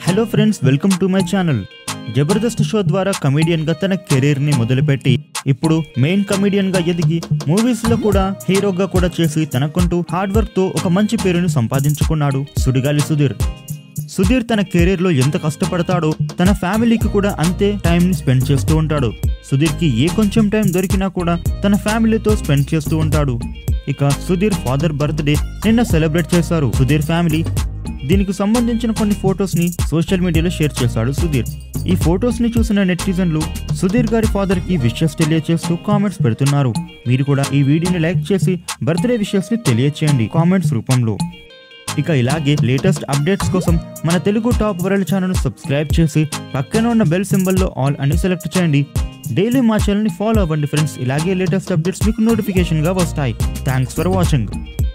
hello friends welcome to my channel Jabardasth show ద్వారా comedian గా తన కెరీర్ ని మొదలుపెట్టి ఇప్పుడు మెయిన్ కమీడియన్ గా ఎదిగి మూవీస్ లో కూడా హీరోగా కూడా చేసి తనకంటూ హార్డ్ వర్క్ తో ఒక మంచి పేరుని సంపాదించుకున్నాడు సుడిగాలి సుధీర్ సుధీర్ తన కెరీర్ లో ఎంత కష్టపడతాడో తన ఫ్యామిలీకి కూడా అంతే టైం ని స్పెండ్ చేస్తూ ఉంటాడు సుధీర్ కి ఏ కొంచెం టైం దొరికినా కూడా తన ఫ్యామిలీతో స్పెండ్ చేస్తూ ఉంటాడు ఇక సుధీర్ ఫాదర్ బర్త్డే నిన్న సెలబ్రేట్ చేశారు సుధీర్ ఫ్యామిలీ దీనికి సంబంధించిన కొన్ని ఫొటోస్ ని సోషల్ మీడియాలో షేర్ చేశాడు సుధీర్ ఈ ఫొటోస్ ని చూసిన నెటిజన్లు సుధీర్ గారి ఫాదర్ కి విషెస్ తెలియచేస్తూ కామెంట్స్ పెడుతున్నారు మీరు కూడా ఈ వీడియోని లైక్ చేసి బర్త్డే విషెస్ ని తెలియచేయండి కామెంట్స్ రూపంలో ఇక ఇలాగే లేటెస్ట్ అప్డేట్స్ కోసం మన Telugu top world channel subscribe చేసి పక్కన ఉన్న బెల్ సింబల్లో ఆల్ అని సెలెక్ట్ చేయండి డైలీ మా ఛానల్ని ఫాలో అవ్వండి ఫ్రెండ్స్ ఇలాగే లేటెస్ట్ అప్డేట్స్ మీకు నోటిఫికేషన్గా వస్తాయి థ్యాంక్స్ ఫర్ వాచింగ్